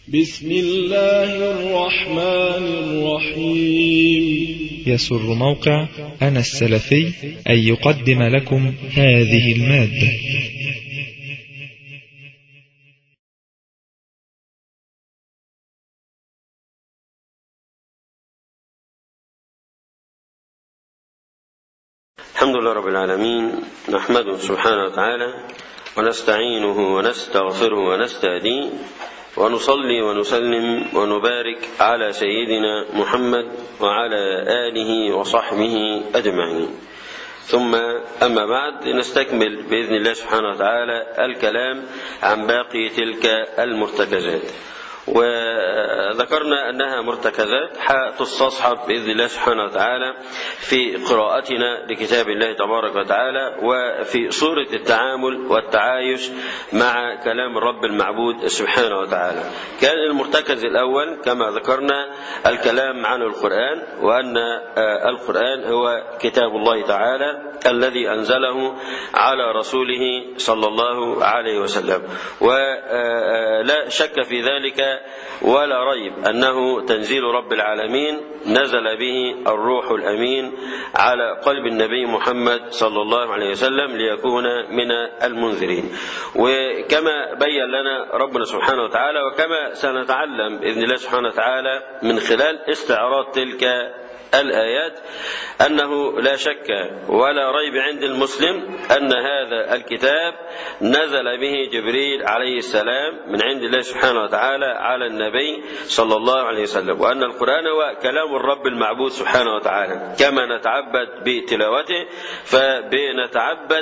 بسم الله الرحمن الرحيم يسر موقع أنا السلفي أن يقدم لكم هذه المادة الحمد لله رب العالمين نحمده سبحانه وتعالى ونستعينه ونستغفره ونستهديه ونصلي ونسلم ونبارك على سيدنا محمد وعلى آله وصحبه أجمعين ثم أما بعد نستكمل بإذن الله سبحانه وتعالى الكلام عن باقي تلك المرتكزات وذكرنا أنها مرتكزات تستصحب بإذن الله سبحانه وتعالى في قراءتنا لكتاب الله تبارك وتعالى وفي صورة التعامل والتعايش مع كلام الرب المعبود سبحانه وتعالى كان المرتكز الأول كما ذكرنا الكلام عن القرآن وأن القرآن هو كتاب الله تعالى الذي أنزله على رسوله صلى الله عليه وسلم ولا شك في ذلك ولا ريب أنه تنزيل رب العالمين نزل به الروح الأمين على قلب النبي محمد صلى الله عليه وسلم ليكون من المنذرين وكما بين لنا ربنا سبحانه وتعالى وكما سنتعلم بإذن الله سبحانه وتعالى من خلال استعراض تلك الآيات أنه لا شك ولا ريب عند المسلم أن هذا الكتاب نزل به جبريل عليه السلام من عند الله سبحانه وتعالى على النبي صلى الله عليه وسلم وأن القرآن هو كلام الرب المعبود سبحانه وتعالى كما نتعبد بتلاوته فبنتعبد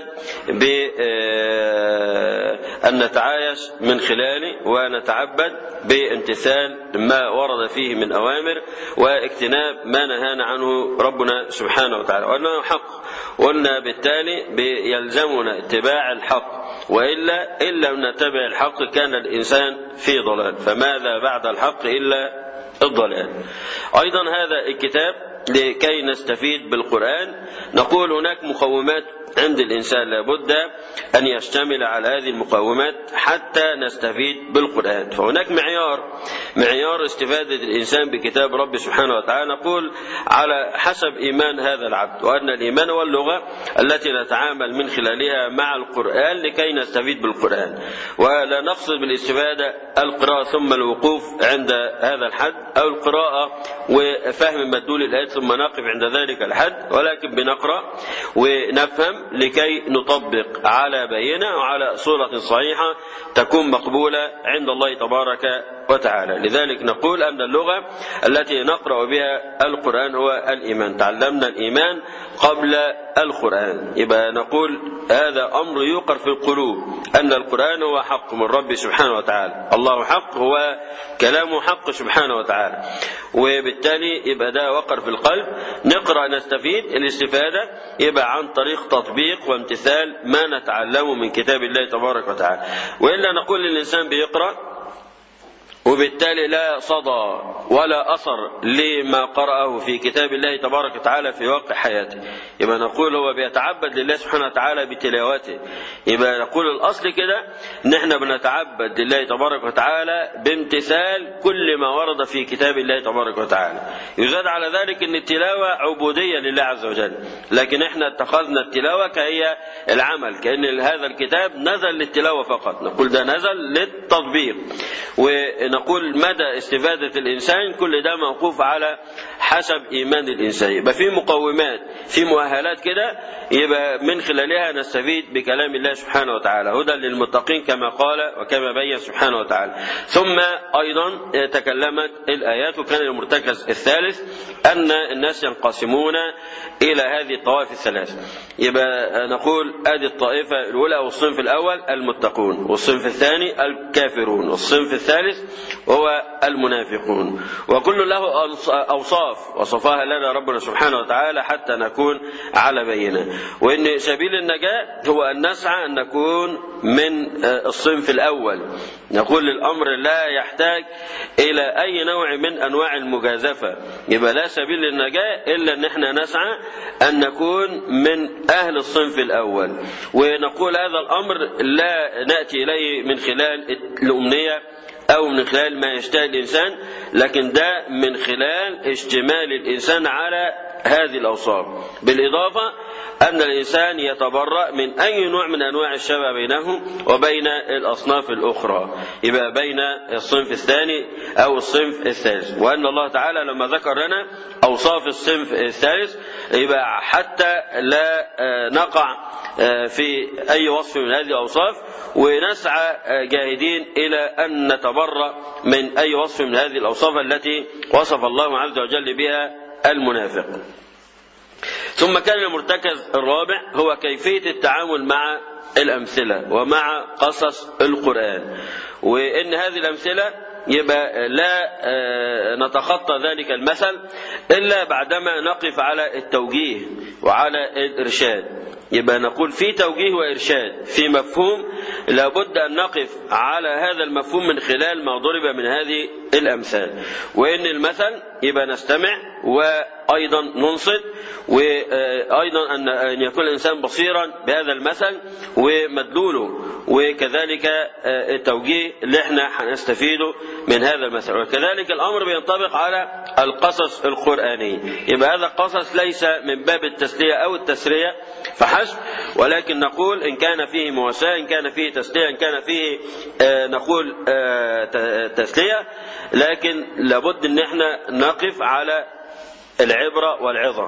بأن نتعايش من خلاله ونتعبد بامتثال ما ورد فيه من أوامر واجتناب ما نهانا عنه ربنا سبحانه وتعالى وأنه حق وأن بالتالي يلزمنا اتباع الحق وإلا إن لم نتبع الحق كان الإنسان في ضلال فماذا بعد الحق إلا الضلال أيضا هذا الكتاب لكي نستفيد بالقرآن نقول هناك مقومات عند الإنسان لابد أن يشتمل على هذه المقومات حتى نستفيد بالقرآن فهناك معيار معيار استفادة الإنسان بكتاب رب سبحانه وتعالى نقول على حسب إيمان هذا العبد وأن الإيمان هو اللغة التي نتعامل من خلالها مع القرآن لكي نستفيد بالقرآن ولا نقصد بالاستفادة القراءة ثم الوقوف عند هذا الحد أو القراءة وفهم مدلول الآيات ثم نقف عند ذلك الحد ولكن بنقرأ ونفهم لكي نطبق على بينة وعلى صورة صحيحة تكون مقبولة عند الله تبارك وتعالى لذلك نقول أن اللغة التي نقرأ بها القرآن هو الإيمان تعلمنا الإيمان قبل القرآن يبقى نقول هذا أمر يوقر في القلوب أن القرآن هو حق من رب سبحانه وتعالى الله حق هو كلامه حق سبحانه وتعالى وبالتالي يبقى ده وقر في القلب نقرأ نستفيد الاستفادة يبقى عن طريق تطبيق وامتثال ما نتعلمه من كتاب الله تبارك وتعالى وإلا نقول للإنسان بيقرأ وبالتالي لا صدى ولا أثر لما قرأه في كتاب الله تبارك وتعالى في واقع حياته يبقى نقول هو بيتعبد لله سبحانه وتعالى بتلاوته يبقى نقول الأصل كده إن احنا بنتعبد لله تبارك وتعالى بامتثال كل ما ورد في كتاب الله تبارك وتعالى يزاد على ذلك أن التلاوة عبودية لله عز وجل لكن احنا اتخذنا التلاوة كهي العمل كأن هذا الكتاب نزل للتلاوة فقط نقول ده نزل للتطبيق ونقول مدى استفادة الإنسان كل ده موقوف على حسب إيمان الإنسان يبقى في مقومات في مؤهلات كده يبقى من خلالها نستفيد بكلام الله سبحانه وتعالى هدى للمتقين كما قال وكما بين سبحانه وتعالى ثم أيضا تكلمت الآيات وكان المرتكز الثالث أن الناس ينقسمون إلى هذه الطوائف الثلاث يبقى نقول هذه الطائفة الأولى أو الصنف الأول المتقون والصنف الثاني الكافرون والصنف الثالث وهو المنافقون وكل له أوصاف وصفها لنا ربنا سبحانه وتعالى حتى نكون على بينه وإن سبيل النجاة هو أن نسعى أن نكون من الصنف الأول نقول الأمر لا يحتاج إلى أي نوع من أنواع المجازفة يبقى لا سبيل للنجاة إلا أن احنا نسعى أن نكون من أهل الصنف الأول ونقول هذا الأمر لا نأتي إليه من خلال الأمنية أو من خلال ما يشتهي الإنسان لكن ده من خلال اشتمال الإنسان على هذه الأوصاف بالإضافة أن الإنسان يتبرأ من أي نوع من أنواع الشبه بينه وبين الأصناف الأخرى يبقى بين الصنف الثاني أو الصنف الثالث وأن الله تعالى لما ذكر لنا أوصاف الصنف الثالث يبقى حتى لا نقع في أي وصف من هذه الأوصاف ونسعى جاهدين إلى أن نتبرأ من أي وصف من هذه الأوصاف التي وصف الله عز وجل بها المنافق ثم كان المرتكز الرابع هو كيفية التعامل مع الأمثلة ومع قصص القرآن وإن هذه الأمثلة يبقى لا نتخطى ذلك المثل إلا بعدما نقف على التوجيه وعلى الإرشاد يبقى نقول في توجيه وإرشاد في مفهوم لابد أن نقف على هذا المفهوم من خلال ما ضرب من هذه الأمثال وإن المثل يبقى نستمع وأيضا ننصت وأيضا أن يكون الإنسان بصيرا بهذا المثل ومدلوله وكذلك التوجيه اللي احنا هنستفيده من هذا المثل وكذلك الأمر بينطبق على القصص القرآنية يبقى هذا القصص ليس من باب التسلية أو التسرية فحسب ولكن نقول إن كان فيه مواساة إن كان فيه تسلية إن كان فيه آه نقول آه تسلية لكن لابد ان احنا نقف على العبرة والعظة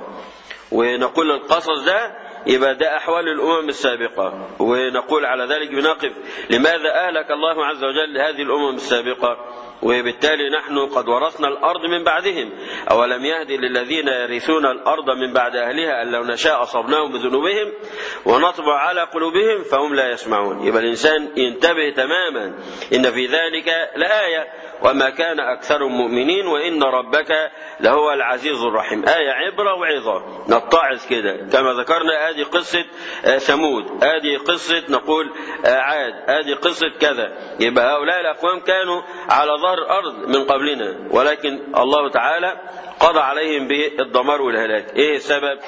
ونقول القصص ده يبقى ده أحوال الأمم السابقة ونقول على ذلك بنقف لماذا أهلك الله عز وجل هذه الأمم السابقة وبالتالي نحن قد ورثنا الأرض من بعدهم أولم يهد للذين يرثون الأرض من بعد أهلها أن لو نشاء أصبناهم بذنوبهم ونطبع على قلوبهم فهم لا يسمعون يبقى الإنسان ينتبه تماما إن في ذلك لآية وما كان أكثر مؤمنين وإن ربك لهو العزيز الرحيم آية عبرة وعظة نتعظ كده كما ذكرنا هذه قصة ثمود هذه قصة نقول عاد هذه قصة كذا يبقى هؤلاء الأقوام كانوا على ظهر الأرض من قبلنا ولكن الله تعالى قضى عليهم بالدمار والهلاك إيه السبب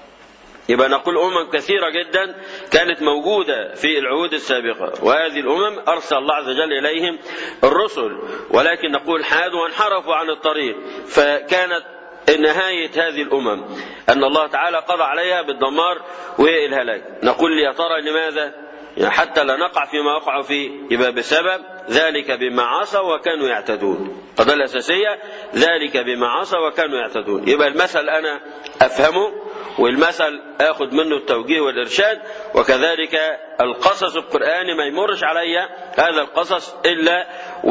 يبقى نقول أمم كثيرة جدا كانت موجودة في العهود السابقة وهذه الأمم أرسل الله عز وجل إليهم الرسل ولكن نقول حادوا وانحرفوا عن الطريق فكانت نهاية هذه الأمم أن الله تعالى قضى عليها بالدمار والهلاك نقول يا ترى لماذا يعني حتى لا نقع فيما وقعوا فيه يبقى بسبب ذلك بما عصوا وكانوا يعتدون القضية الأساسية ذلك بما عصوا وكانوا يعتدون يبقى المثل أنا أفهمه والمثل اخذ منه التوجيه والارشاد وكذلك القصص القراني ما يمرش علي هذا القصص الا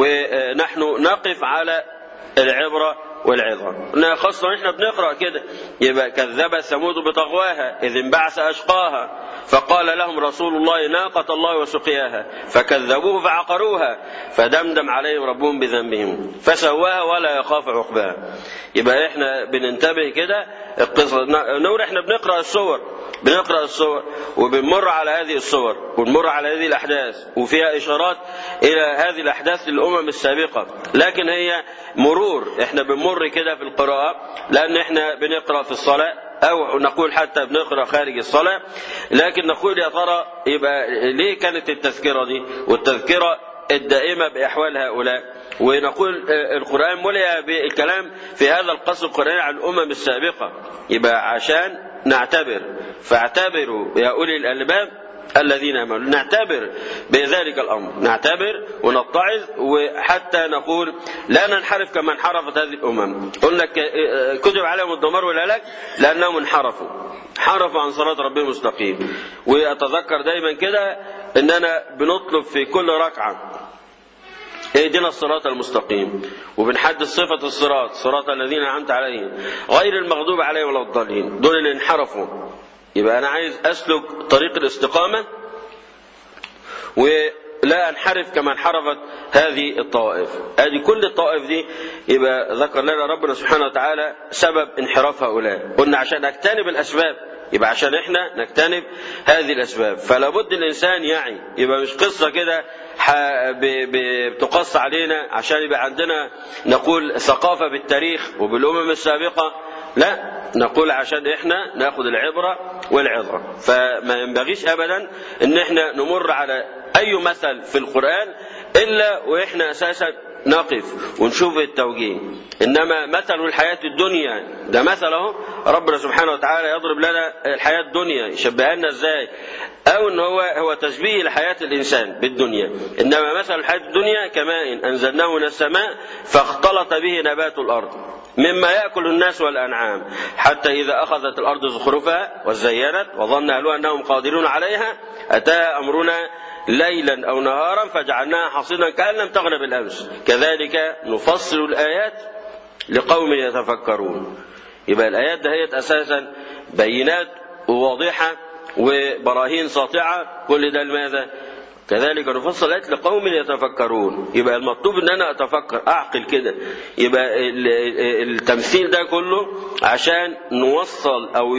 ونحن نقف على العبره والعظه خاصه احنا بنقرا كده يبقى كذب ثمود بطغواها اذ انبعث اشقاها فقال لهم رسول الله ناقة الله وسقياها فكذبوه فعقروها فدمدم عليهم ربهم بذنبهم فسواها ولا يخاف عقباها يبقى احنا بننتبه كده القصة نور احنا بنقرأ الصور بنقرأ الصور وبنمر على هذه الصور ونمر على هذه الأحداث وفيها إشارات إلى هذه الأحداث للأمم السابقة لكن هي مرور احنا بنمر كده في القراءة لأن احنا بنقرأ في الصلاة أو نقول حتى بنقرأ خارج الصلاة لكن نقول يا ترى يبقى ليه كانت التذكرة دي والتذكرة الدائمة بأحوال هؤلاء ونقول القرآن ملئ بالكلام في هذا القصر القرآني عن الأمم السابقة يبقى عشان نعتبر فاعتبروا يا أولي الألباب الذين امنوا نعتبر بذلك الامر نعتبر ونتعظ وحتى نقول لا ننحرف كما انحرفت هذه الامم قلنا كتب عليهم الدمار والهلاك لانهم انحرفوا حرفوا عن صراط ربهم المستقيم واتذكر دايما كده اننا بنطلب في كل ركعه اهدنا الصراط المستقيم وبنحدد صفة الصراط صراط الذين أنعمت عليهم غير المغضوب عليهم ولا الضالين دول اللي انحرفوا يبقى أنا عايز أسلك طريق الاستقامة ولا أنحرف كما انحرفت هذه الطوائف هذه كل الطوائف دي يبقى ذكر لنا ربنا سبحانه وتعالى سبب انحراف هؤلاء قلنا عشان نجتنب الأسباب يبقى عشان احنا نجتنب هذه الاسباب فلا بد الانسان يعي يبقى مش قصه كده بتقص علينا عشان يبقى عندنا نقول ثقافه بالتاريخ وبالامم السابقه لا نقول عشان احنا ناخذ العبره والعظه فما ينبغيش ابدا ان احنا نمر على اي مثل في القران الا واحنا اساسا نقف ونشوف التوجيه انما مثل الحياه الدنيا ده مثل اهو ربنا سبحانه وتعالى يضرب لنا الحياه الدنيا يشبهها لنا ازاي او ان هو هو تشبيه لحياه الانسان بالدنيا انما مثل الحياه الدنيا كماء انزلناه من السماء فاختلط به نبات الارض مما ياكل الناس والانعام حتى اذا اخذت الارض زخرفها وزينت وظن اهلها انهم قادرون عليها اتاها امرنا ليلا او نهارا فجعلناها حصيدا كان لم تغن بالامس كذلك نفصل الايات لقوم يتفكرون يبقى الايات دهيت اساسا بينات واضحه وبراهين ساطعه كل ده لماذا؟ كذلك نفصل الايات لقوم يتفكرون يبقى المطلوب ان انا اتفكر اعقل كده يبقى التمثيل ده كله عشان نوصل او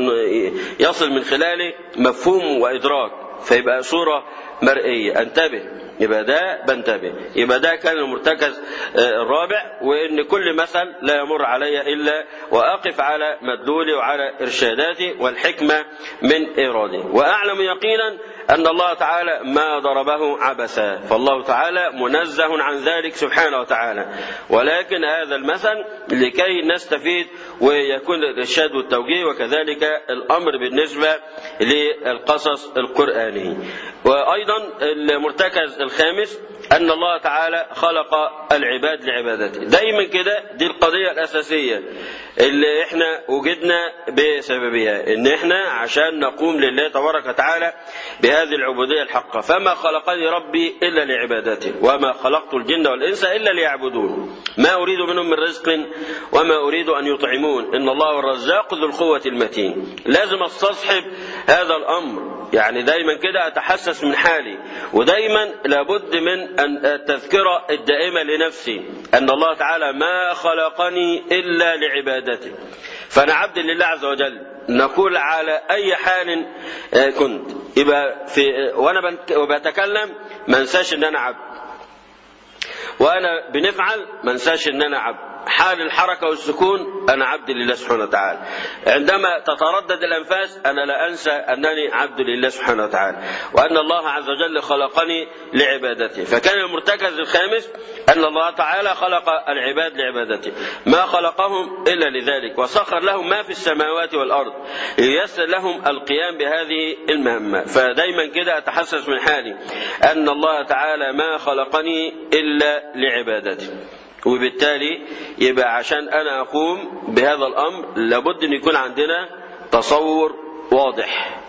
يصل من خلاله مفهوم وادراك فيبقى صوره مرئيه انتبه يبقى ده بنتبه يبقى ده كان المرتكز الرابع وان كل مثل لا يمر علي الا واقف على مدلولي وعلى ارشاداتي والحكمه من ارادي واعلم يقينا ان الله تعالى ما ضربه عبثا فالله تعالى منزه عن ذلك سبحانه وتعالى ولكن هذا المثل لكي نستفيد ويكون الارشاد والتوجيه وكذلك الامر بالنسبه للقصص القراني وايضا المرتكز الخامس ان الله تعالى خلق العباد لعبادته دايما كده دي القضيه الاساسيه اللي احنا وجدنا بسببها ان احنا عشان نقوم لله تبارك وتعالى بهذه العبوديه الحقه فما خلقني ربي الا لعبادته وما خلقت الجن والانس الا ليعبدون ما اريد منهم من رزق وما اريد ان يطعمون ان الله الرزاق ذو القوه المتين لازم استصحب هذا الامر يعني دايما كده اتحسس من حالي ودايما لابد من ان التذكره الدائمه لنفسي ان الله تعالى ما خلقني الا لعبادته فانا عبد لله عز وجل نقول على اي حال كنت يبقى في وانا بتكلم ما انساش ان انا عبد وانا بنفعل ما انساش ان انا عبد حال الحركة والسكون أنا عبد لله سبحانه وتعالى عندما تتردد الأنفاس أنا لا أنسى أنني عبد لله سبحانه وتعالى وأن الله عز وجل خلقني لعبادته فكان المرتكز الخامس أن الله تعالى خلق العباد لعبادته ما خلقهم إلا لذلك وسخر لهم ما في السماوات والأرض ليسر لهم القيام بهذه المهمة فدايما كده أتحسس من حالي أن الله تعالى ما خلقني إلا لعبادته وبالتالي يبقى عشان انا اقوم بهذا الامر لابد ان يكون عندنا تصور واضح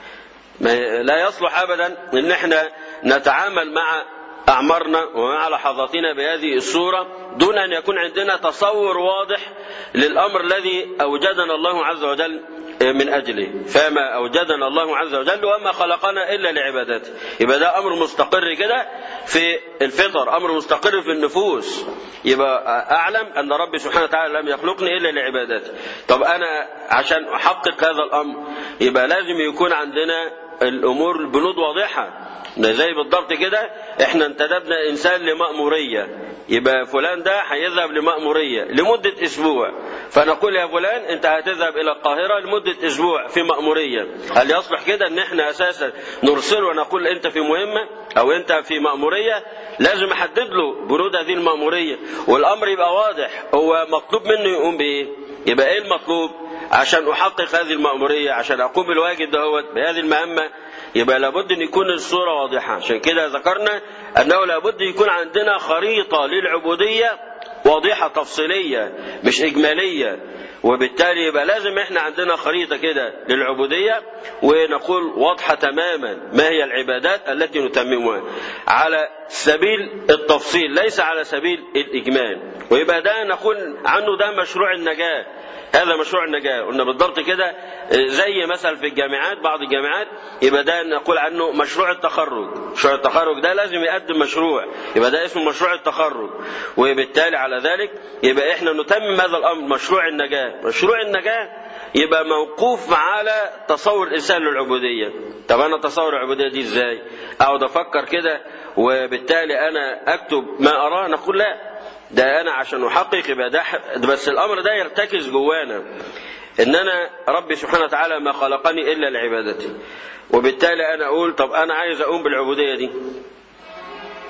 لا يصلح ابدا ان احنا نتعامل مع اعمارنا ومع لحظاتنا بهذه الصوره دون ان يكون عندنا تصور واضح للامر الذي اوجدنا الله عز وجل من اجله فما اوجدنا الله عز وجل وما خلقنا الا لعبادته يبقى ده امر مستقر كده في الفطر امر مستقر في النفوس يبقى اعلم ان ربي سبحانه وتعالى لم يخلقني الا لعبادته طب انا عشان احقق هذا الامر يبقى لازم يكون عندنا الامور البنود واضحه زي بالضبط كده احنا انتدبنا انسان لمأمورية يبقى فلان ده هيذهب لمأمورية لمدة اسبوع فنقول يا فلان انت هتذهب الى القاهرة لمدة اسبوع في مأمورية هل يصلح كده ان احنا اساسا نرسله ونقول انت في مهمة او انت في مأمورية لازم احدد له بنود هذه المأمورية والامر يبقى واضح هو مطلوب منه يقوم بايه يبقى ايه المطلوب عشان احقق هذه المأمورية عشان اقوم بالواجب دهوت بهذه المهمة يبقى لابد ان يكون الصورة واضحة عشان كده ذكرنا انه لابد يكون عندنا خريطة للعبودية واضحة تفصيلية مش اجمالية وبالتالي يبقى لازم احنا عندنا خريطة كده للعبودية ونقول واضحة تماما ما هي العبادات التي نتممها على سبيل التفصيل ليس على سبيل الإجمال ويبقى ده نقول عنه ده مشروع النجاة هذا مشروع النجاة قلنا بالضبط كده زي مثلا في الجامعات بعض الجامعات يبقى ده نقول عنه مشروع التخرج مشروع التخرج ده لازم يقدم مشروع يبقى ده اسمه مشروع التخرج وبالتالي على ذلك يبقى احنا نتمم هذا الامر مشروع النجاة مشروع النجاة يبقى موقوف على تصور الانسان للعبوديه طب انا تصور العبوديه دي ازاي اقعد افكر كده وبالتالي انا اكتب ما اراه نقول لا ده انا عشان احقق يبقى ده بس الامر ده يرتكز جوانا ان انا ربي سبحانه وتعالى ما خلقني الا لعبادتي وبالتالي انا اقول طب انا عايز اقوم بالعبوديه دي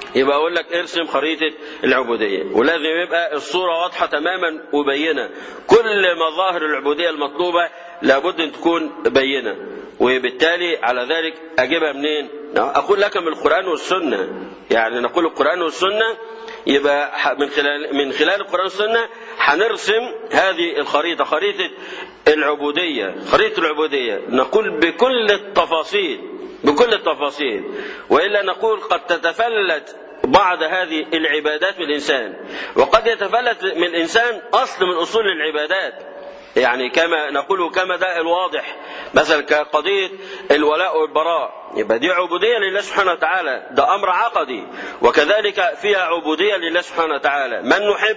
يبقى اقول لك ارسم خريطه العبوديه ولازم يبقى الصوره واضحه تماما وبينه كل مظاهر العبوديه المطلوبه لابد ان تكون بينه وبالتالي على ذلك اجيبها منين؟ اقول لك من القران والسنه يعني نقول القران والسنه يبقى من خلال من خلال القران والسنه هنرسم هذه الخريطه خريطه العبوديه خريطه العبوديه نقول بكل التفاصيل بكل التفاصيل والا نقول قد تتفلت بعض هذه العبادات من الانسان وقد يتفلت من الانسان اصل من اصول العبادات يعني كما نقول كما ده الواضح مثلا كقضية الولاء والبراء يبقى دي عبودية لله سبحانه وتعالى ده أمر عقدي وكذلك فيها عبودية لله سبحانه وتعالى من نحب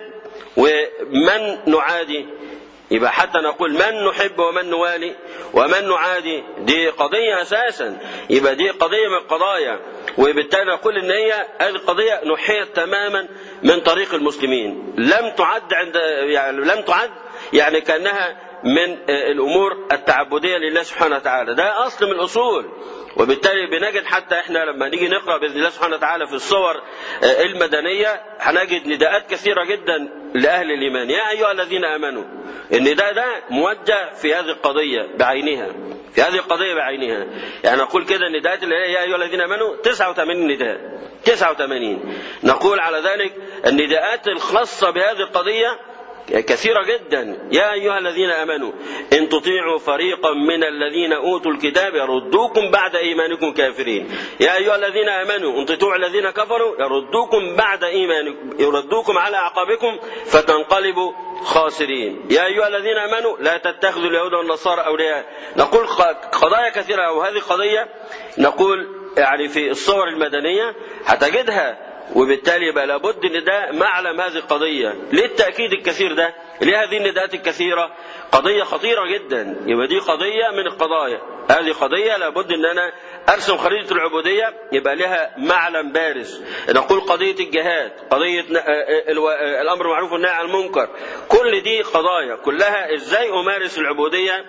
ومن نعادي يبقى حتى نقول من نحب ومن نوالي ومن نعادي دي قضية أساسا يبقى دي قضية من القضايا وبالتالي نقول ان هي هذه القضية نحيت تماما من طريق المسلمين لم تعد عند يعني لم تعد يعني كانها من الامور التعبديه لله سبحانه وتعالى ده اصل من الاصول وبالتالي بنجد حتى احنا لما نيجي نقرا باذن الله سبحانه وتعالى في الصور المدنيه هنجد نداءات كثيره جدا لاهل الايمان يا ايها الذين امنوا النداء ده موجه في هذه القضيه بعينها في هذه القضيه بعينها يعني نقول كده النداءات اللي هي يا ايها الذين امنوا 89 نداء 89 نقول على ذلك النداءات الخاصه بهذه القضيه كثيرة جدا يا أيها الذين آمنوا إن تطيعوا فريقا من الذين أوتوا الكتاب يردوكم بعد إيمانكم كافرين يا أيها الذين آمنوا إن تطيعوا الذين كفروا يردوكم بعد إيمانكم يردوكم على أعقابكم فتنقلبوا خاسرين يا أيها الذين آمنوا لا تتخذوا اليهود والنصارى أولياء نقول قضايا كثيرة وهذه قضية نقول يعني في الصور المدنية هتجدها وبالتالي يبقى لابد ان ده معلم هذه القضيه ليه التاكيد الكثير ده ليه هذه النداءات الكثيره قضيه خطيره جدا يبقى دي قضيه من القضايا هذه قضيه لابد ان انا ارسم خريطه العبوديه يبقى لها معلم بارز نقول قضيه الجهاد قضيه الامر بالمعروف والنهي عن المنكر كل دي قضايا كلها ازاي امارس العبوديه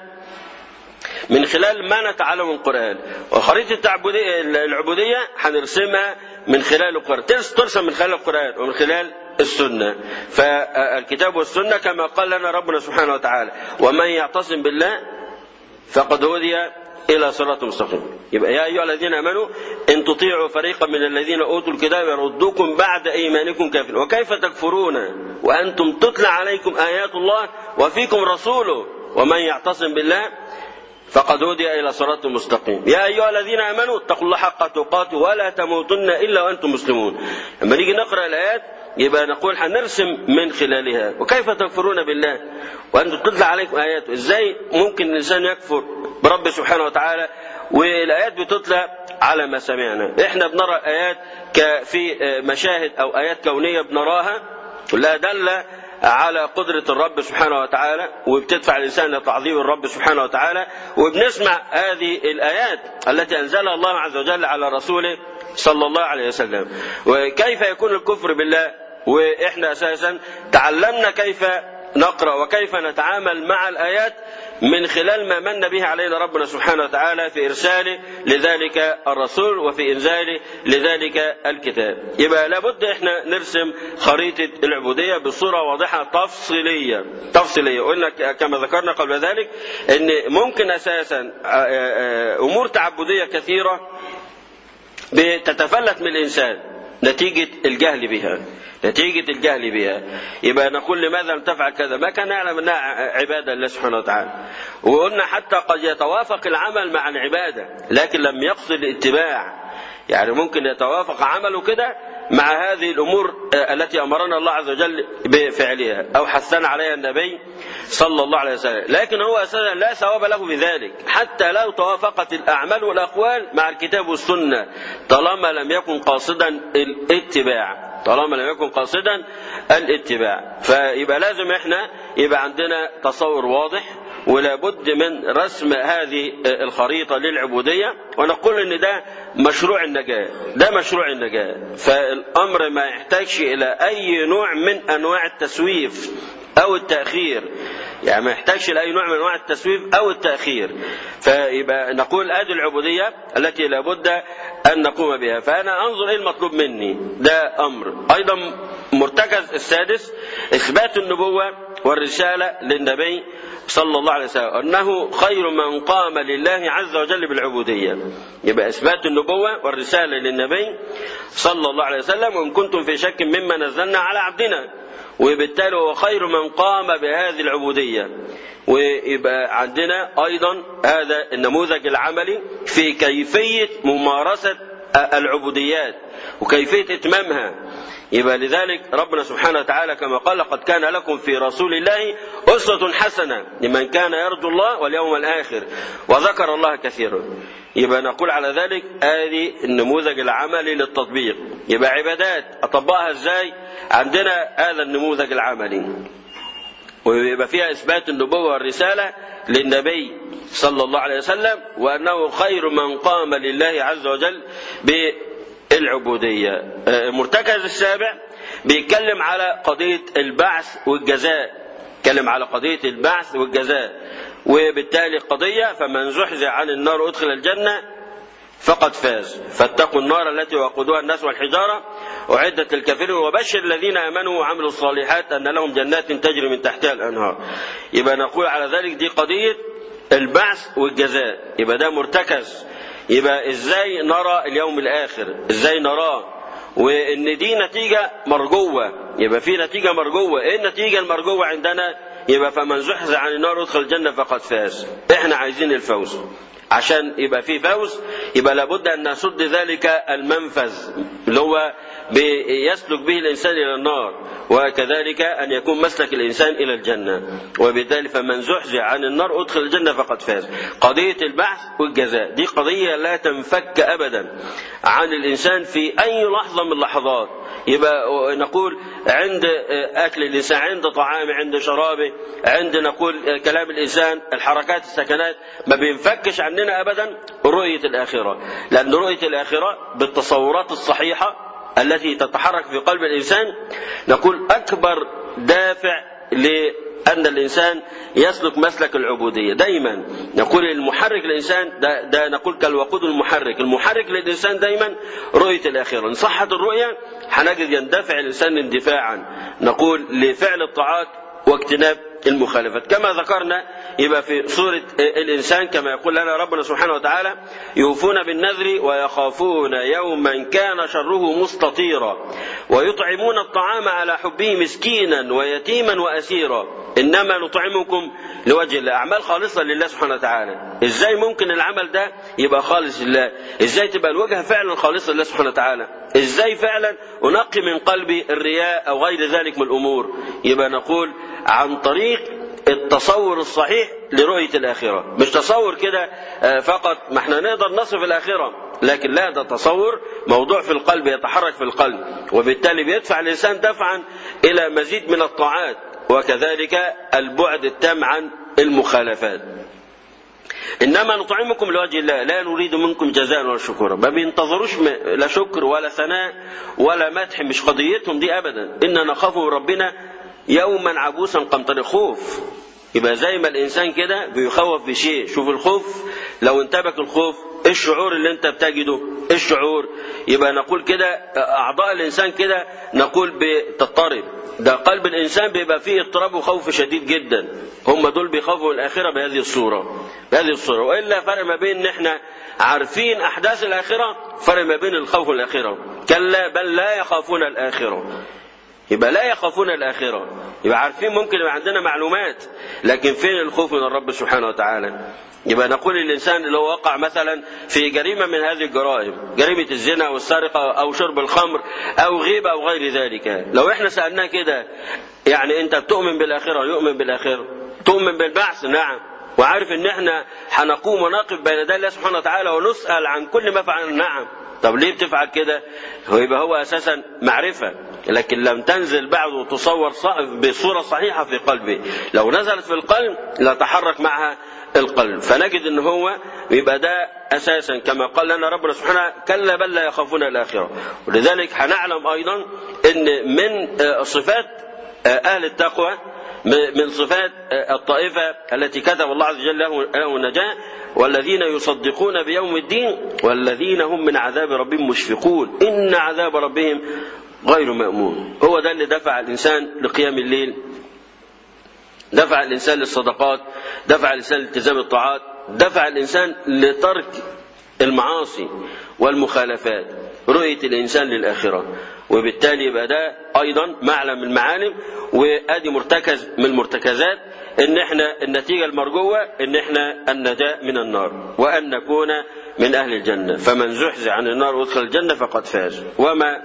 من خلال ما نتعلم من القرآن وخريطة العبودية هنرسمها من خلال القرآن ترسم من خلال القرآن ومن خلال السنة فالكتاب والسنة كما قال لنا ربنا سبحانه وتعالى ومن يعتصم بالله فقد هدي إلى صراط مستقيم يبقى يا أيها الذين آمنوا إن تطيعوا فريقا من الذين أوتوا الكتاب يردوكم بعد إيمانكم كافرين وكيف تكفرون وأنتم تتلى عليكم آيات الله وفيكم رسوله ومن يعتصم بالله فقد هدي الى صراط مستقيم يا ايها الذين امنوا اتقوا الله حق تقاته ولا تموتن الا وانتم مسلمون لما نيجي نقرا الايات يبقى نقول هنرسم من خلالها وكيف تكفرون بالله وانتم تتلى عليكم اياته ازاي ممكن الانسان يكفر برب سبحانه وتعالى والايات بتتلى على ما سمعنا احنا بنرى ايات في مشاهد او ايات كونيه بنراها كلها داله على قدرة الرب سبحانه وتعالى وبتدفع الإنسان لتعظيم الرب سبحانه وتعالى وبنسمع هذه الآيات التي أنزلها الله عز وجل على رسوله صلى الله عليه وسلم وكيف يكون الكفر بالله وإحنا أساسا تعلمنا كيف نقرأ وكيف نتعامل مع الآيات من خلال ما من به علينا ربنا سبحانه وتعالى في إرساله لذلك الرسول وفي إنزاله لذلك الكتاب يبقى لابد إحنا نرسم خريطة العبودية بصورة واضحة تفصيلية تفصيلية قلنا كما ذكرنا قبل ذلك أن ممكن أساسا أمور تعبدية كثيرة بتتفلت من الإنسان نتيجة الجهل بها نتيجة الجهل بها يبقى نقول لماذا لم تفعل كذا ما كان يعلم أنها عبادة لله سبحانه وتعالى وقلنا حتى قد يتوافق العمل مع العبادة لكن لم يقصد الاتباع يعني ممكن يتوافق عمله كده مع هذه الامور التي امرنا الله عز وجل بفعلها او حثنا عليها النبي صلى الله عليه وسلم، لكن هو اساسا لا ثواب له بذلك، حتى لو توافقت الاعمال والاقوال مع الكتاب والسنه، طالما لم يكن قاصدا الاتباع، طالما لم يكن قاصدا الاتباع، فيبقى لازم احنا يبقى عندنا تصور واضح ولا بد من رسم هذه الخريطة للعبودية ونقول ان ده مشروع النجاة ده مشروع النجاة فالامر ما يحتاجش الى اي نوع من انواع التسويف او التأخير يعني ما يحتاجش لاي نوع من انواع التسويف او التأخير فيبقى نقول ادي العبودية التي لابد أن نقوم بها فأنا أنظر إيه المطلوب مني ده أمر أيضا مرتكز السادس إثبات النبوة والرسالة للنبي صلى الله عليه وسلم أنه خير من قام لله عز وجل بالعبودية يبقى إثبات النبوة والرسالة للنبي صلى الله عليه وسلم وإن كنتم في شك مما نزلنا على عبدنا وبالتالي هو خير من قام بهذه العبودية ويبقى عندنا أيضا هذا النموذج العملي في كيفية ممارسة العبوديات وكيفية إتمامها يبقى لذلك ربنا سبحانه وتعالى كما قال لقد كان لكم في رسول الله أسوة حسنة لمن كان يرجو الله واليوم الآخر وذكر الله كثيرا يبقى نقول على ذلك هذه النموذج العملي للتطبيق يبقى عبادات أطبقها ازاي عندنا هذا النموذج العملي ويبقى فيها إثبات النبوة والرسالة للنبي صلى الله عليه وسلم وأنه خير من قام لله عز وجل بالعبودية المرتكز السابع بيتكلم على قضية البعث والجزاء يتكلم على قضية البعث والجزاء وبالتالي قضية فمن زحزح عن النار أدخل الجنة فقد فاز فاتقوا النار التي وقودها الناس والحجارة أعدت للكافرين وبشر الذين آمنوا وعملوا الصالحات أن لهم جنات تجري من تحتها الأنهار يبقى نقول على ذلك دي قضية البعث والجزاء يبقى ده مرتكز يبقى ازاي نرى اليوم الآخر ازاي نراه وان دي نتيجة مرجوة يبقى في نتيجة مرجوة ايه النتيجة المرجوة عندنا يبقى فمن زحزح عن النار ادخل الجنة فقد فاز احنا عايزين الفوز عشان يبقى في فوز يبقى لابد ان نسد ذلك المنفذ اللي هو يسلك به الانسان الى النار وكذلك ان يكون مسلك الانسان الى الجنه وبالتالي فمن زحزح عن النار ادخل الجنه فقد فاز قضيه البعث والجزاء دي قضيه لا تنفك ابدا عن الانسان في اي لحظه من اللحظات يبقى نقول عند اكل الانسان عند طعامه عند شرابه عند نقول كلام الانسان الحركات السكنات ما بينفكش عننا ابدا رؤيه الاخره لان رؤيه الاخره بالتصورات الصحيحه التي تتحرك في قلب الانسان نقول اكبر دافع لأن الإنسان يسلك مسلك العبودية دايما نقول المحرك للإنسان ده, ده نقول كالوقود المحرك المحرك للإنسان دايما رؤية الآخرة إن صحت الرؤية هنجد يندفع الإنسان اندفاعا نقول لفعل الطاعات واجتناب المخالفات كما ذكرنا يبقى في سورة الإنسان كما يقول لنا ربنا سبحانه وتعالى يوفون بالنذر ويخافون يوما كان شره مستطيرا ويطعمون الطعام على حبه مسكينا ويتيما وأسيرا إنما نطعمكم لوجه الله أعمال خالصة لله سبحانه وتعالى إزاي ممكن العمل ده يبقى خالص لله إزاي تبقى الوجهة فعلا خالصة لله سبحانه وتعالى إزاي فعلا أنقي من قلبي الرياء أو غير ذلك من الأمور يبقى نقول عن طريق التصور الصحيح لرؤية الآخرة مش تصور كده فقط ما احنا نقدر نصف الآخرة لكن لا ده تصور موضوع في القلب يتحرك في القلب وبالتالي بيدفع الإنسان دفعا إلى مزيد من الطاعات وكذلك البعد التام عن المخالفات انما نطعمكم لوجه الله لا نريد منكم جزاء ولا شكورا ما بينتظروش لا شكر ولا ثناء ولا مدح مش قضيتهم دي ابدا ان نخاف من ربنا يوما عبوسا قمطري خوف يبقى زي ما الانسان كده بيخوف بشيء شوف الخوف لو انتبك الخوف ايه الشعور اللي انت بتجده ايه الشعور يبقى نقول كده اعضاء الانسان كده نقول بتضطرب ده قلب الانسان بيبقى فيه اضطراب وخوف شديد جدا هم دول بيخافوا الاخره بهذه الصوره بهذه الصوره والا فرق ما بين ان احنا عارفين احداث الاخره فرق ما بين الخوف والاخره كلا بل لا يخافون الاخره يبقى لا يخافون الآخرة يبقى عارفين ممكن يبقى عندنا معلومات لكن فين الخوف من الرب سبحانه وتعالى يبقى نقول للإنسان اللي هو وقع مثلا في جريمة من هذه الجرائم جريمة الزنا أو السرقة أو شرب الخمر أو غيبة أو غير ذلك لو احنا سألناه كده يعني أنت بتؤمن بالآخرة يؤمن بالآخرة تؤمن بالبعث نعم وعارف ان احنا هنقوم ونقف بين يدي الله سبحانه وتعالى ونسأل عن كل ما فعلنا نعم طب ليه بتفعل كده هو يبقى هو اساسا معرفه لكن لم تنزل بعد وتصور بصوره صحيحه في قلبه لو نزلت في القلب لتحرك معها القلب فنجد ان هو يبقى ده اساسا كما قال لنا ربنا سبحانه كلا بل لا يخافون الاخره ولذلك هنعلم ايضا ان من صفات اهل التقوى من صفات الطائفه التي كتب الله عز وجل له النجاه والذين يصدقون بيوم الدين والذين هم من عذاب ربهم مشفقون إن عذاب ربهم غير مأمون هو ده اللي دفع الإنسان لقيام الليل دفع الإنسان للصدقات دفع الإنسان لالتزام الطاعات دفع الإنسان لترك المعاصي والمخالفات رؤية الإنسان للآخرة وبالتالي يبقى ده أيضا معلم من المعالم وأدي مرتكز من المرتكزات إن إحنا النتيجة المرجوة إن إحنا النجاة من النار وأن نكون من أهل الجنة فمن زحزح عن النار وادخل الجنة فقد فاز وما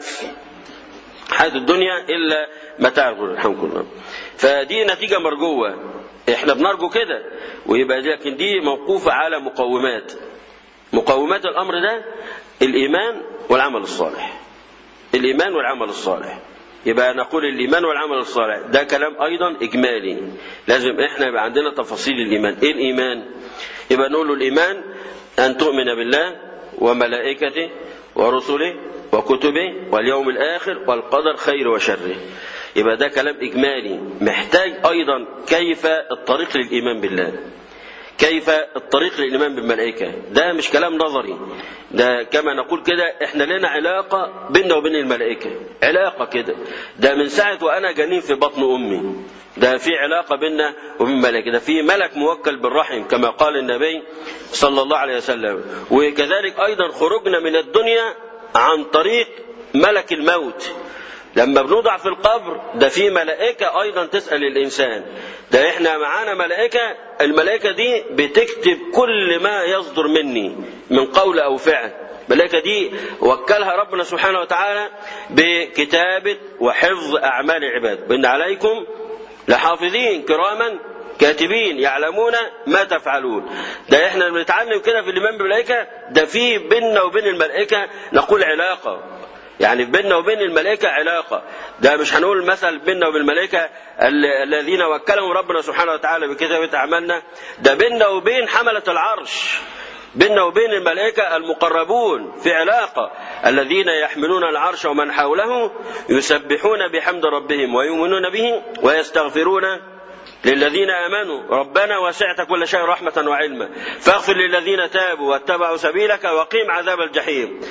حياة الدنيا إلا متاع الغرور الحمد لله فدي نتيجة مرجوة احنا بنرجو كده ويبقى لكن دي موقوفة على مقومات مقومات الأمر ده الإيمان والعمل الصالح الإيمان والعمل الصالح يبقى نقول الإيمان والعمل الصالح ده كلام أيضا إجمالي لازم إحنا يبقى عندنا تفاصيل الإيمان إيه الإيمان يبقى نقول له الإيمان أن تؤمن بالله وملائكته ورسله وكتبه واليوم الآخر والقدر خير وشره يبقى ده كلام إجمالي محتاج أيضا كيف الطريق للإيمان بالله كيف الطريق للإيمان بالملائكة ده مش كلام نظري ده كما نقول كده احنا لنا علاقة بيننا وبين الملائكة علاقة كده ده من ساعة وأنا جنين في بطن أمي ده في علاقة بيننا وبين الملائكة ده في ملك موكل بالرحم كما قال النبي صلى الله عليه وسلم وكذلك أيضا خروجنا من الدنيا عن طريق ملك الموت لما بنوضع في القبر ده في ملائكة أيضا تسأل الإنسان ده إحنا معانا ملائكة الملائكة دي بتكتب كل ما يصدر مني من قول أو فعل الملائكة دي وكلها ربنا سبحانه وتعالى بكتابة وحفظ أعمال العباد وإن عليكم لحافظين كراما كاتبين يعلمون ما تفعلون ده احنا بنتعلم كده في الايمان بالملائكه ده في بيننا وبين الملائكه نقول علاقه يعني بيننا وبين الملائكة علاقة ده مش هنقول مثل بيننا وبين الملائكة الذين وكلهم ربنا سبحانه وتعالى بكتابة أعمالنا ده بيننا وبين حملة العرش بيننا وبين الملائكة المقربون في علاقة الذين يحملون العرش ومن حوله يسبحون بحمد ربهم ويؤمنون به ويستغفرون للذين آمنوا ربنا وسعت كل شيء رحمة وعلما فاغفر للذين تابوا واتبعوا سبيلك وقيم عذاب الجحيم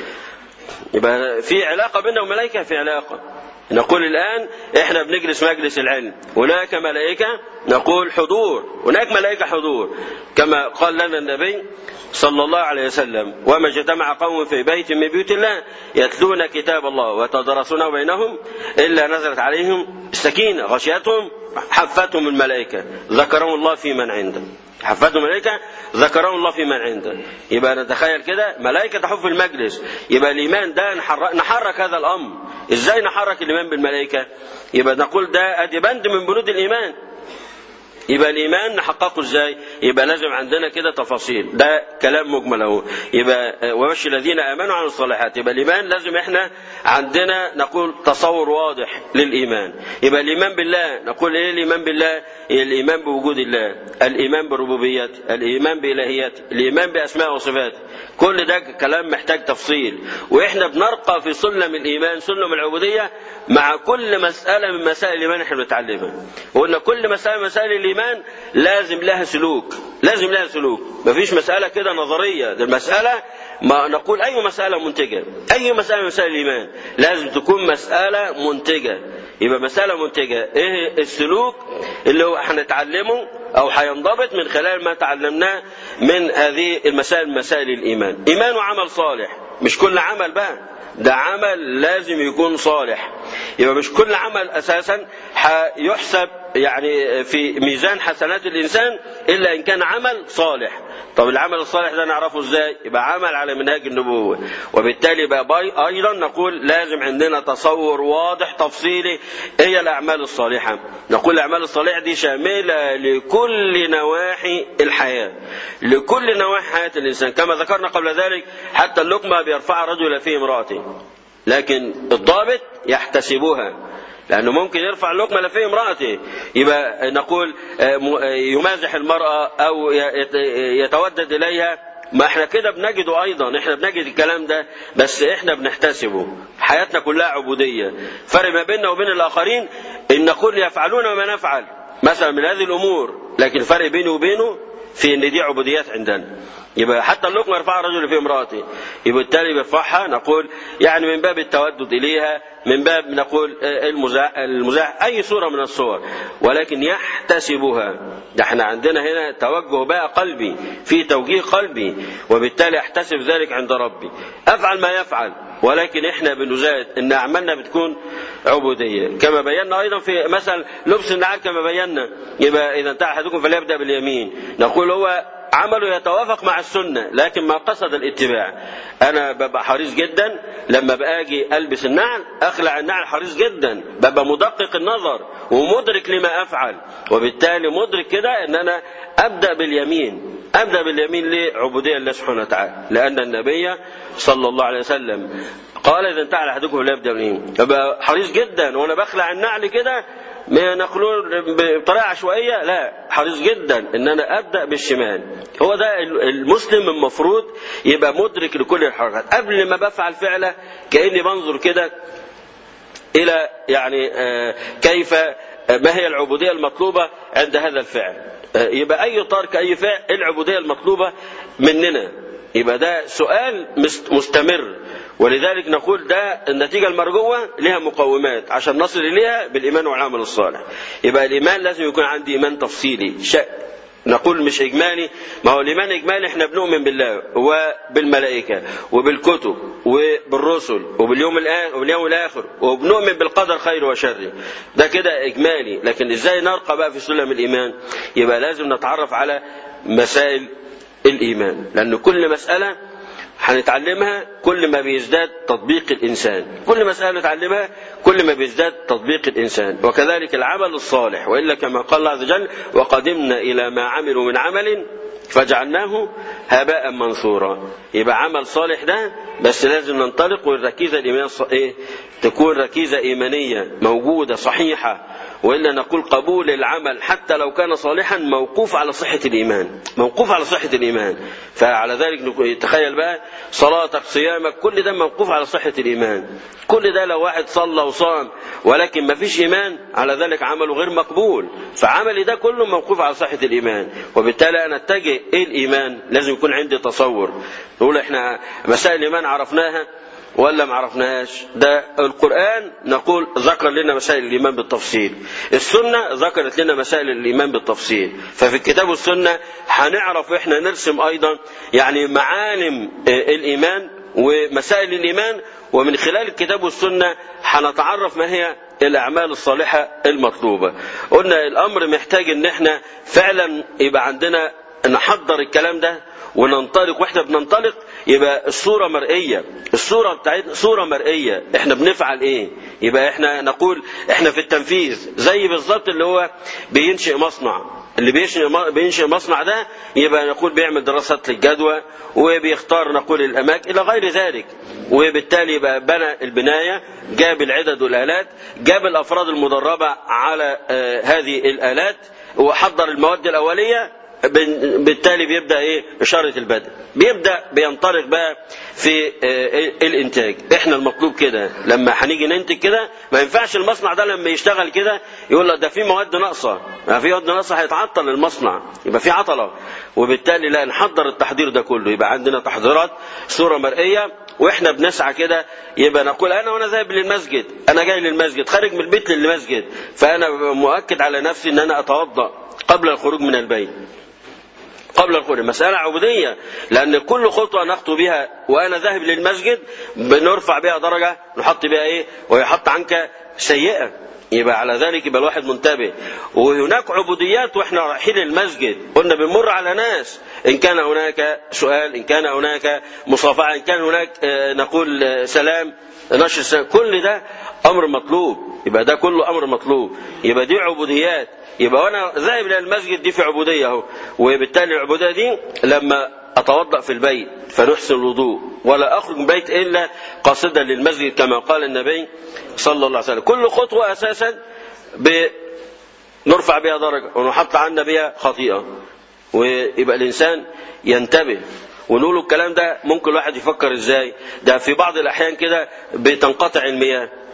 يبقى في علاقة بيننا وملائكة في علاقة نقول الآن إحنا بنجلس مجلس العلم هناك ملائكة نقول حضور هناك ملائكة حضور كما قال لنا النبي صلى الله عليه وسلم وما اجتمع قوم في بيت من بيوت الله يتلون كتاب الله ويتدرسونه بينهم إلا نزلت عليهم السكينة غشيتهم حفتهم الملائكة ذكرهم الله في من عنده حفتهم الملائكة ذكرهم الله في من عنده يبقى نتخيل كده ملائكة تحف المجلس يبقى الإيمان ده نحرك, نحرك هذا الأمر إزاي نحرك الإيمان بالملائكة يبقى نقول ده أدي بند من بنود الإيمان يبقى الايمان نحققه ازاي يبقى لازم عندنا كده تفاصيل ده كلام مجمل اهو يبقى وبشر الذين امنوا عن الصالحات يبقى الايمان لازم احنا عندنا نقول تصور واضح للايمان يبقى الايمان بالله نقول ايه الايمان بالله الايمان بوجود الله الايمان بربوبيته الايمان بالهيته الايمان باسماء وصفاته كل ده كلام محتاج تفصيل واحنا بنرقى في سلم الايمان سلم العبوديه مع كل مساله من مسائل الايمان احنا بنتعلمها وقلنا كل مساله من مسائل الايمان لازم لها سلوك لازم لها سلوك مفيش مساله كده نظريه ده المساله ما نقول اي مساله منتجه اي مساله من مسائل الايمان لازم تكون مساله منتجه يبقى مساله منتجه ايه السلوك اللي هو هنتعلمه او هينضبط من خلال ما تعلمناه من هذه المسائل مسائل الايمان ايمان وعمل صالح مش كل عمل بقى ده عمل لازم يكون صالح يبقى مش كل عمل اساسا هيحسب يعني في ميزان حسنات الانسان الا ان كان عمل صالح طب العمل الصالح ده نعرفه ازاي يبقى عمل على منهاج النبوه وبالتالي بقى ايضا نقول لازم عندنا تصور واضح تفصيلي هي الاعمال الصالحه نقول الاعمال الصالحه دي شامله لكل نواحي الحياه لكل نواحي حياه الانسان كما ذكرنا قبل ذلك حتى اللقمه بيرفعها رجل في امراته لكن الضابط يحتسبها لأنه ممكن يرفع اللقمة لفي امرأته يبقى نقول يمازح المرأة أو يتودد إليها ما احنا كده بنجده أيضا احنا بنجد الكلام ده بس احنا بنحتسبه حياتنا كلها عبودية فرق ما بيننا وبين الآخرين إن نقول يفعلون ما نفعل مثلا من هذه الأمور لكن الفرق بيني وبينه في ان دي عبوديات عندنا يبقى حتى اللقمه يرفعها الرجل في امراته يبقى بالتالي بيرفعها نقول يعني من باب التودد اليها من باب نقول المزاح المزاح اي صوره من الصور ولكن يحتسبها ده احنا عندنا هنا توجه بقى قلبي في توجيه قلبي وبالتالي احتسب ذلك عند ربي افعل ما يفعل ولكن احنا بنزاد ان اعمالنا بتكون عبوديه كما بينا ايضا في مثل لبس النعال كما بينا يبقى اذا انتهى احدكم فليبدا باليمين نقول هو عمله يتوافق مع السنة لكن ما قصد الاتباع أنا ببقى حريص جدا لما باجي ألبس النعل أخلع النعل حريص جدا ببقى مدقق النظر ومدرك لما أفعل وبالتالي مدرك كده أن أنا أبدأ باليمين أبدأ باليمين لعبودية الله سبحانه وتعالى لأن النبي صلى الله عليه وسلم قال إذا انتهى أحدكم لا يبدأ باليمين أبقى حريص جدا وأنا بخلع النعل كده نقولون بطريقه عشوائيه لا حريص جدا ان انا ابدا بالشمال هو ده المسلم المفروض يبقى مدرك لكل الحركات قبل ما بفعل فعله كاني بنظر كده الى يعني كيف ما هي العبوديه المطلوبه عند هذا الفعل يبقى اي ترك اي فعل العبوديه المطلوبه مننا يبقى ده سؤال مستمر ولذلك نقول ده النتيجة المرجوة لها مقومات عشان نصل إليها بالإيمان والعمل الصالح يبقى الإيمان لازم يكون عندي إيمان تفصيلي شك نقول مش إجمالي ما هو الإيمان إجمالي إحنا بنؤمن بالله وبالملائكة وبالكتب وبالرسل وباليوم الآخر وباليوم الآخر وبنؤمن بالقدر خير وشر ده كده إجمالي لكن إزاي نرقى بقى في سلم الإيمان يبقى لازم نتعرف على مسائل الإيمان لأن كل مسألة هنتعلمها كل ما بيزداد تطبيق الإنسان كل مسألة نتعلمها كل ما بيزداد تطبيق الإنسان وكذلك العمل الصالح وإلا كما قال الله عز وجل وقدمنا إلى ما عملوا من عمل فجعلناه هباء منثورا يبقى عمل صالح ده بس لازم ننطلق والركيزة الإيمانية إيه؟ تكون ركيزة إيمانية موجودة صحيحة وإلا نقول قبول العمل حتى لو كان صالحا موقوف على صحة الإيمان موقوف على صحة الإيمان فعلى ذلك تخيل بقى صلاتك صيامك كل ده موقوف على صحة الإيمان كل ده لو واحد صلى وصام ولكن ما فيش إيمان على ذلك عمله غير مقبول فعملي ده كله موقوف على صحة الإيمان وبالتالي أنا أتجه إيه الإيمان لازم يكون عندي تصور نقول إحنا مسائل الإيمان عرفناها ولا ما عرفناهاش ده القرآن نقول ذكر لنا مسائل الإيمان بالتفصيل السنة ذكرت لنا مسائل الإيمان بالتفصيل ففي الكتاب والسنة هنعرف إحنا نرسم أيضا يعني معالم الإيمان ومسائل الإيمان ومن خلال الكتاب والسنة هنتعرف ما هي الأعمال الصالحة المطلوبة قلنا الأمر محتاج إن إحنا فعلا يبقى عندنا نحضر الكلام ده وننطلق واحنا بننطلق يبقى الصورة مرئية الصورة بتاعتنا صورة مرئية احنا بنفعل ايه يبقى احنا نقول احنا في التنفيذ زي بالظبط اللي هو بينشئ مصنع اللي بينشئ بينشئ مصنع ده يبقى نقول بيعمل دراسات للجدوى وبيختار نقول الاماكن الى غير ذلك وبالتالي يبقى بنى البنايه جاب العدد والالات جاب الافراد المدربه على آه هذه الالات وحضر المواد الاوليه بالتالي بيبدا ايه اشاره البدء بيبدا بينطلق بقى في الانتاج احنا المطلوب كده لما هنيجي ننتج كده ما ينفعش المصنع ده لما يشتغل كده يقول لك ده في مواد ناقصه ما في مواد ناقصه هيتعطل المصنع يبقى في عطله وبالتالي لا نحضر التحضير ده كله يبقى عندنا تحضيرات صوره مرئيه واحنا بنسعى كده يبقى نقول انا وانا ذاهب للمسجد انا جاي للمسجد خارج من البيت للمسجد فانا مؤكد على نفسي ان انا اتوضا قبل الخروج من البيت قبل الخروج مسألة عبودية لأن كل خطوة نخطو بها وأنا ذاهب للمسجد بنرفع بها درجة نحط بها إيه ويحط عنك سيئة يبقى على ذلك يبقى الواحد منتبه وهناك عبوديات واحنا رايحين المسجد قلنا بنمر على ناس ان كان هناك سؤال ان كان هناك مصافحه ان كان هناك نقول سلام نشر السلام كل ده امر مطلوب يبقى ده كله امر مطلوب يبقى دي عبوديات يبقى وانا ذاهب الى المسجد دي في عبوديه اهو وبالتالي العبوديه دي لما اتوضا في البيت فنحسن الوضوء ولا اخرج من بيت الا قاصدا للمسجد كما قال النبي صلى الله عليه وسلم كل خطوه اساسا نرفع بها درجه ونحط عنا بها خطيئه ويبقى الانسان ينتبه ونقول الكلام ده ممكن الواحد يفكر ازاي ده في بعض الاحيان كده بتنقطع المياه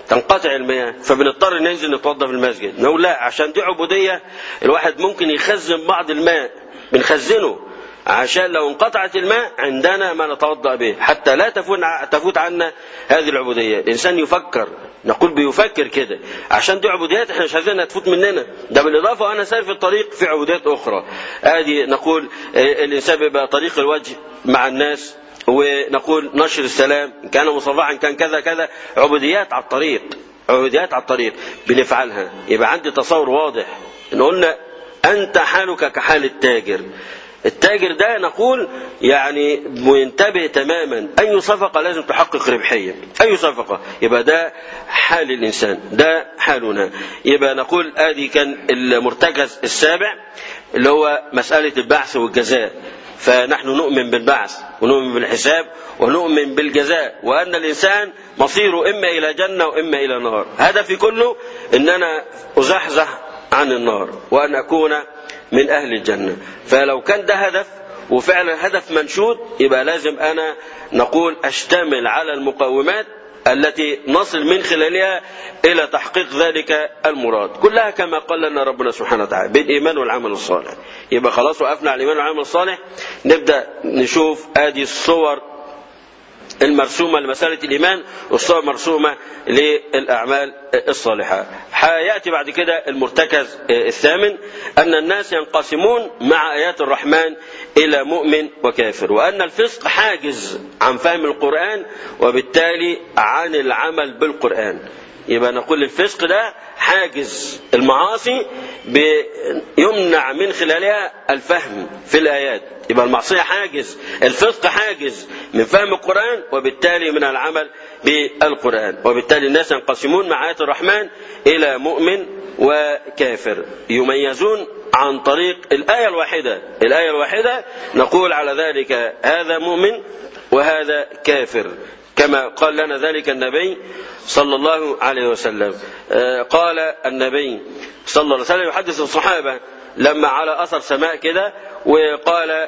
تنقطع المياه فبنضطر ننزل نتوضا في المسجد نقول لا عشان دي عبوديه الواحد ممكن يخزن بعض الماء بنخزنه عشان لو انقطعت الماء عندنا ما نتوضا به حتى لا تفوت تفوت عنا هذه العبوديه الانسان يفكر نقول بيفكر كده عشان دي عبوديات احنا مش عايزينها تفوت مننا ده بالاضافه وانا ساير في الطريق في عبوديات اخرى ادي نقول الانسان بيبقى طريق الوجه مع الناس ونقول نشر السلام إن كان مصافحا كان كذا كذا عبوديات على الطريق عبوديات على الطريق بنفعلها يبقى عندي تصور واضح ان قلنا انت حالك كحال التاجر التاجر ده نقول يعني منتبه تماما اي صفقه لازم تحقق ربحيه اي صفقه يبقى ده حال الانسان ده حالنا يبقى نقول ادي كان المرتكز السابع اللي هو مساله البعث والجزاء فنحن نؤمن بالبعث ونؤمن بالحساب ونؤمن بالجزاء وأن الإنسان مصيره إما إلى جنة وإما إلى نار هدفي كله أن أنا أزحزح عن النار وأن أكون من أهل الجنة فلو كان ده هدف وفعلا هدف منشود يبقى لازم أنا نقول أشتمل على المقومات التي نصل من خلالها إلى تحقيق ذلك المراد كلها كما قال لنا ربنا سبحانه وتعالى بالإيمان والعمل الصالح يبقى خلاص وقفنا على الإيمان والعمل الصالح نبدأ نشوف آدي الصور المرسومة لمسألة الإيمان والصور المرسومة للأعمال الصالحة حيأتي بعد كده المرتكز الثامن أن الناس ينقسمون مع آيات الرحمن إلى مؤمن وكافر وأن الفسق حاجز عن فهم القرآن وبالتالي عن العمل بالقرآن يبقى نقول الفسق ده حاجز المعاصي يمنع من خلالها الفهم في الآيات يبقى المعصية حاجز الفسق حاجز من فهم القرآن وبالتالي من العمل بالقرآن وبالتالي الناس ينقسمون مع آيات الرحمن إلى مؤمن وكافر يميزون عن طريق الآية الواحدة الآية الواحدة نقول على ذلك هذا مؤمن وهذا كافر كما قال لنا ذلك النبي صلى الله عليه وسلم قال النبي صلى الله عليه وسلم يحدث الصحابة لما على أثر سماء كده وقال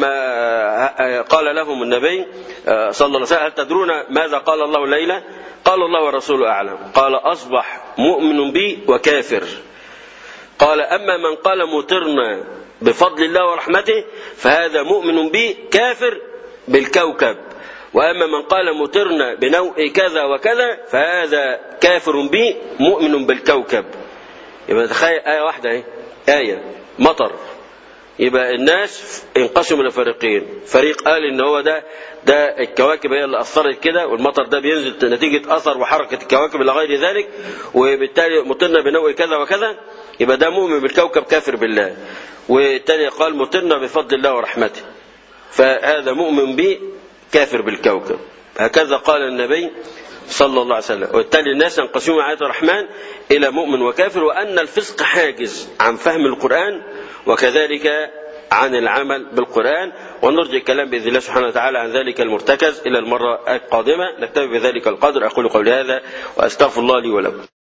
لما قال لهم النبي صلى الله عليه وسلم هل تدرون ماذا قال الله الليلة قال الله ورسوله أعلم قال أصبح مؤمن بي وكافر قال أما من قال مطرنا بفضل الله ورحمته فهذا مؤمن بي كافر بالكوكب وأما من قال مطرنا بنوء كذا وكذا فهذا كافر بي مؤمن بالكوكب يبقى تخيل آية واحدة اهي آية مطر يبقى الناس انقسموا لفريقين فريق قال ان هو ده ده الكواكب هي اللي اثرت كده والمطر ده بينزل نتيجه اثر وحركه الكواكب الى غير ذلك وبالتالي مطرنا بنوء كذا وكذا يبقى ده مؤمن بالكوكب كافر بالله والتاني قال مطرنا بفضل الله ورحمته فهذا مؤمن به كافر بالكوكب هكذا قال النبي صلى الله عليه وسلم وبالتالي الناس ينقسمون آيات الرحمن إلى مؤمن وكافر وأن الفسق حاجز عن فهم القرآن وكذلك عن العمل بالقرآن ونرجع الكلام بإذن الله سبحانه وتعالى عن ذلك المرتكز إلى المرة القادمة نكتفي بذلك القدر أقول قولي هذا وأستغفر الله لي ولكم